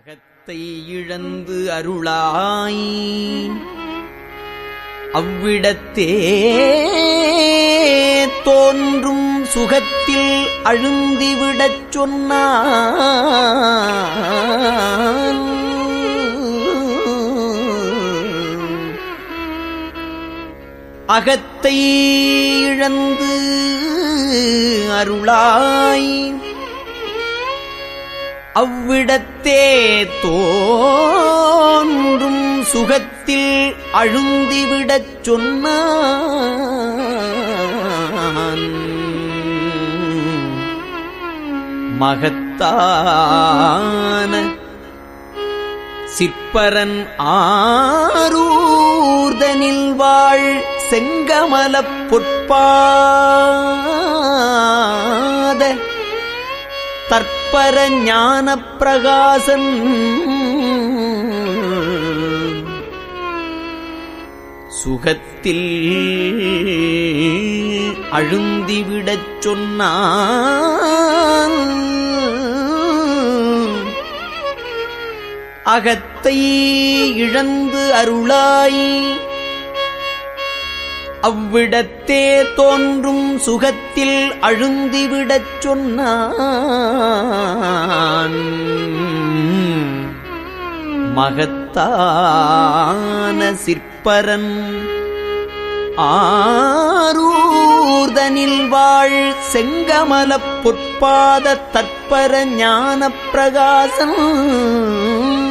அகத்தை இழந்து அருளாய் அவ்விடத்தே தோன்றும் சுகத்தில் அழுந்திவிடச் சொன்னான் அகத்தை இழந்து அருளாய் அவ்விடத்தே தோன்றும் சுகத்தில் அழுந்திவிடச் சொன்னான் மகத்தான சிற்பரன் ஆரூர்தனில் வாழ் செங்கமலப் பொற்பாத தற்பர ஞானப் பிரகாசன் சுகத்தில் அழுந்திவிடச் சொன்னான் அகத்தை இழந்து அருளாய் அவ்விடத்தே தோன்றும் சுகத்தில் அழுந்திவிடச் சொன்னான் மகத்தான சிற்பரன் ஆரூர்தனில் வாழ் செங்கமலப் பொற்பாத தற்பர ஞானப் பிரகாசம்